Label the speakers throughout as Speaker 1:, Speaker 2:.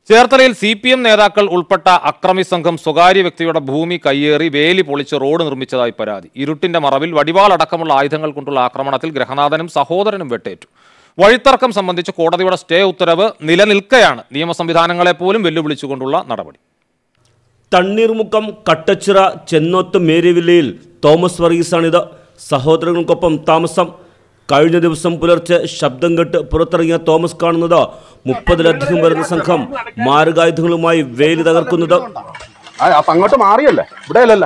Speaker 1: ചേർത്തലയിൽ C P M നേതാക്കൾ ഉൾപ്പെട്ട അക്രമി സംഘം സ്വകാര്യ വ്യക്തിയുടെ ഭൂമി കയ്യേറി വേലി പൊളിച്ച് റോഡ് നിർമ്മിച്ചതായി പരാതി ഇരുട്ടിന്റെ മറവിൽ വടിവാളടക്കമുള്ള ആയുധങ്ങൾ കൊണ്ടുള്ള ആക്രമണത്തിൽ ഗ്രഹനാഥനും സഹോദരനും വെട്ടേറ്റു വഴിത്തർക്കം സംബന്ധിച്ച് കോടതിയുടെ സ്റ്റേ ഉത്തരവ് നിലനിൽക്കെയാണ് നിയമ സംവിധാനങ്ങളെ പോലും വെല്ലുവിളിച്ചുകൊണ്ടുള്ള നടപടി
Speaker 2: തണ്ണീർമുക്കം കട്ടച്ചിറ ചെന്നോത്ത് മേരിവില്ലയിൽ തോമസ് വർഗീസാണിത് സഹോദരങ്ങൾക്കൊപ്പം താമസം കഴിഞ്ഞ ദിവസം പുലർച്ചെ ശബ്ദം കേട്ട് പുറത്തിറങ്ങിയ തോമസ് കാണുന്നത് മുപ്പതിലധികം വരുന്ന സംഘം മാരകായുധങ്ങളുമായി വേലി തകർക്കുന്നത്
Speaker 3: ആ അപ്പൊ അങ്ങോട്ട് മാറിയല്ലേ ഇവിടെ അല്ലല്ല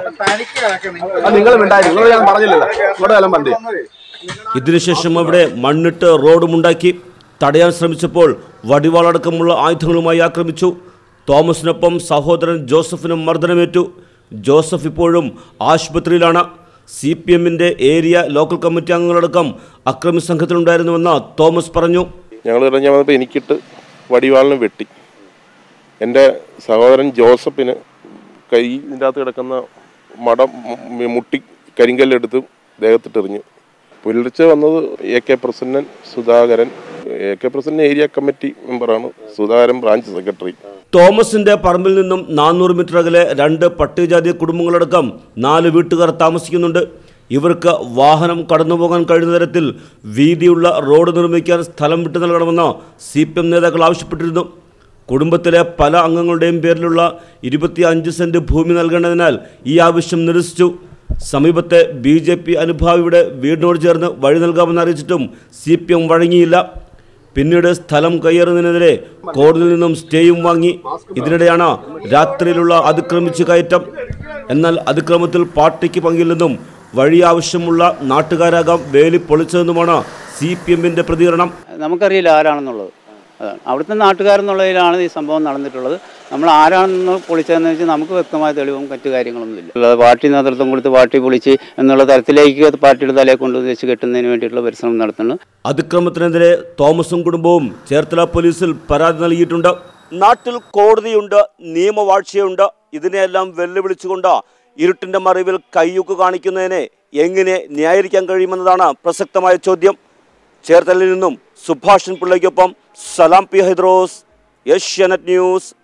Speaker 3: നിങ്ങൾ മിണ്ടായി നിങ്ങൾ ഞാൻ പറഞ്ഞില്ലല്ലോ ഇങ്ങോട്ട് വല്ലതും പന്തി
Speaker 2: ഇതിനുശേഷം അവിടെ മണ്ണിട്ട് റോഡുമുണ്ടാക്കി തടയാൻ ശ്രമിച്ചപ്പോൾ വടിവാളടക്കമുള്ള ആയുധങ്ങളുമായി ആക്രമിച്ചു തോമസിനൊപ്പം സഹോദരൻ ജോസഫിനും മർദ്ദനമേറ്റു ജോസഫ് ഇപ്പോഴും ആശുപത്രിയിലാണ് സി പി എമ്മിൻ്റെ ഏരിയ ലോക്കൽ കമ്മിറ്റി അംഗങ്ങളടക്കം അക്രമി സംഘത്തിലുണ്ടായിരുന്നുവെന്ന് തോമസ് പറഞ്ഞു
Speaker 4: ഞങ്ങൾ ഇറങ്ങി വന്നപ്പോൾ എനിക്കിട്ട് വടിവാളിന് വെട്ടി എൻ്റെ സഹോദരൻ ജോസഫിന് കൈ ഇതിൻ്റെ അകത്ത് കിടക്കുന്ന മടം മു- മുട്ടി കരിങ്കല്ലെടുത്ത് ദേഹത്തിട്ടെറിഞ്ഞു പുലർച്ചെ വന്നത് A K Prasannan Sudhakaran A K Prasannan area committee മെമ്പറാണ് സുധാകരൻ ബ്രാഞ്ച് സെക്രട്ടറി
Speaker 2: തോമസിന്റെ പറമ്പിൽ നിന്നും നാനൂറ് മീറ്റർ അകലെ രണ്ട് പട്ടികജാതി കുടുംബങ്ങളടക്കം നാല് വീട്ടുകാർ താമസിക്കുന്നുണ്ട് ഇവർക്ക് വാഹനം കടന്നുപോകാൻ കഴിയുന്ന തരത്തിൽ വീതിയുള്ള റോഡ് നിർമ്മിക്കാൻ സ്ഥലം വിട്ടു നൽകണമെന്ന് സി പി എം നേതാക്കൾ ആവശ്യപ്പെട്ടിരുന്നു കുടുംബത്തിലെ പല അംഗങ്ങളുടെയും പേരിലുള്ള ഇരുപത്തി അഞ്ച് സെന്റ് ഭൂമി നൽകേണ്ടതിനാൽ ഈ ആവശ്യം നിരസിച്ചു സമീപത്തെ ബി ജെ പി അനുഭാവിയുടെ വീടിനോട് ചേർന്ന് വഴി നൽകാമെന്ന് അറിയിച്ചിട്ടും സി പി എം വഴങ്ങിയില്ല പിന്നീട് സ്ഥലം കയ്യേറുന്നതിനെതിരെ കോടതിയിൽ നിന്നും സ്റ്റേയും വാങ്ങി ഇതിനിടെയാണ് രാത്രിയിലുള്ള അതിക്രമിച്ച് കയറ്റം എന്നാൽ അതിക്രമത്തിൽ പാർട്ടിക്ക് പങ്കില്ലെന്നും വഴി ആവശ്യമുള്ള നാട്ടുകാരാകാം വേലി പൊളിച്ചതെന്നുമാണ് സി പി എമ്മിന്റെ പ്രതികരണം
Speaker 5: നമുക്കറിയില്ല ആരാണെന്നുള്ളത് അതാണ് അവിടുത്തെ നാട്ടുകാരെന്നുള്ളതിലാണ് ഈ സംഭവം നടന്നിട്ടുള്ളത് നമ്മൾ ആരാണെന്ന് പൊളിച്ചതെന്ന് വെച്ചാൽ നമുക്ക് വ്യക്തമായ തെളിവും മറ്റു കാര്യങ്ങളൊന്നുമില്ല അല്ലാതെ പാർട്ടി നേതൃത്വം കൊടുത്ത് പാർട്ടി പൊളിച്ച് എന്നുള്ള തരത്തിലേക്ക് പാർട്ടിയുടെ തലയെ കൊണ്ടുവന്ന് വെച്ച് കെട്ടുന്നതിന് വേണ്ടിയിട്ടുള്ള പരിശ്രമം നടത്തുന്നു
Speaker 2: അതിക്രമത്തിനെതിരെ തോമസും കുടുംബവും ചേർത്തല പോലീസിൽ പരാതി നൽകിയിട്ടുണ്ട് നാട്ടിൽ കോടതിയുണ്ട് നിയമവാഴ്ചയുണ്ട് ഇതിനെയെല്ലാം വെല്ലുവിളിച്ചുകൊണ്ട് ഇരുട്ടിന്റെ മറിവിൽ കയ്യൂക്ക് കാണിക്കുന്നതിനെ എങ്ങനെ ന്യായീകരിക്കാൻ കഴിയുമെന്നതാണ് പ്രസക്തമായ ചോദ്യം ചേർത്തലയിൽ നിന്നും സുഭാഷൻ പിള്ളയ്ക്കൊപ്പം സലാം പി ഹൈദ്രോസ് ഏഷ്യാനെറ്റ് ന്യൂസ്